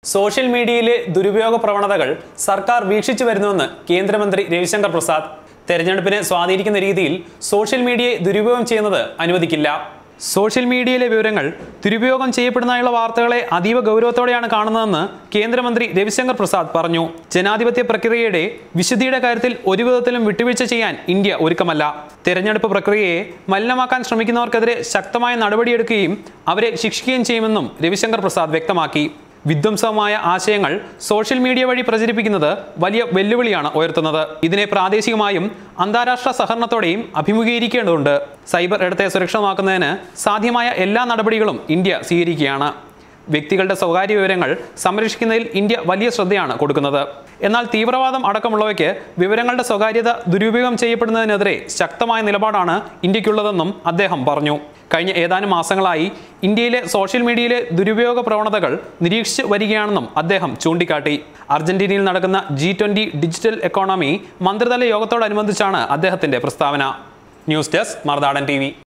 social മീഡിയയിലെ ദുരുപയോഗ പ്രവണതകൾ സർക്കാർ വീക്ഷിച്ചു വരുന്നുവെന്ന് കേന്ദ്രമന്ത്രി രവിശങ്കർ പ്രസാദ് തെരഞ്ഞെടുപ്പിനെ സ്വാധീനിക്കുന്ന രീതിയിൽ സോഷ്യൽ മീഡിയയെ ദുരുപയോഗം ചെയ്യുന്നത് അനുവദിക്കില്ല സോഷ്യൽ മീഡിയയിലെ വിവരങ്ങൾ ദുരുപയോഗം ചെയ്യപ്പെടുന്നതായുള്ള വാർത്തകളെ അതീവ ഗൗരവത്തോടെയാണ് കാണുന്നതെന്ന് കേന്ദ്രമന്ത്രി രവിശങ്കർ പ്രസാദ് പറഞ്ഞു ജനാധിപത്യ പ്രക്രിയയുടെ വിശുദ്ധിയുടെ കാര്യത്തിൽ ഒരു വിധത്തിലും വിട്ടുവീഴ്ച ചെയ്യാൻ ഇന്ത്യ ഒരുക്കമല്ല തെരഞ്ഞെടുപ്പ് പ്രക്രിയയെ മലിനമാക്കാൻ ശ്രമിക്കുന്നവർക്കെതിരെ ശക്തമായ നടപടിയെടുക്കുകയും അവരെ ശിക്ഷിക്കുകയും ചെയ്യുമെന്നും രവിശങ്കർ പ്രസാദ് വ്യക്തമാക്കി വിധ്വംസമായ ആശയങ്ങൾ സോഷ്യൽ മീഡിയ വഴി പ്രചരിപ്പിക്കുന്നത് വലിയ വെല്ലുവിളിയാണ് ഉയർത്തുന്നത് ഇതിനെ പ്രാദേശികമായും അന്താരാഷ്ട്ര സഹകരണത്തോടെയും അഭിമുഖീകരിക്കേണ്ടതുണ്ട് സൈബർ ഇടത്തെ സുരക്ഷിതമാക്കുന്നതിന് സാധ്യമായ എല്ലാ നടപടികളും ഇന്ത്യ സ്വീകരിക്കുകയാണ് വ്യക്തികളുടെ സ്വകാര്യ വിവരങ്ങൾ സംരക്ഷിക്കുന്നതിൽ ഇന്ത്യ വലിയ ശ്രദ്ധയാണ് കൊടുക്കുന്നത് എന്നാൽ തീവ്രവാദം അടക്കമുള്ളവയ്ക്ക് വിവരങ്ങളുടെ സ്വകാര്യത ദുരുപയോഗം ചെയ്യപ്പെടുന്നതിനെതിരെ ശക്തമായ നിലപാടാണ് ഇന്ത്യക്കുള്ളതെന്നും അദ്ദേഹം പറഞ്ഞു കഴിഞ്ഞ ഏതാനും മാസങ്ങളായി ഇന്ത്യയിലെ സോഷ്യൽ മീഡിയയിലെ ദുരുപയോഗ പ്രവണതകൾ നിരീക്ഷിച്ച് വരികയാണെന്നും അദ്ദേഹം ചൂണ്ടിക്കാട്ടി അർജന്റീനയിൽ നടക്കുന്ന ജി ട്വന്റി ഡിജിറ്റൽ എക്കോണമി മന്ത്രിതല യോഗത്തോടനുബന്ധിച്ചാണ് അദ്ദേഹത്തിന്റെ പ്രസ്താവന ന്യൂസ് ഡെസ്ക് മറുനാടൻ ടി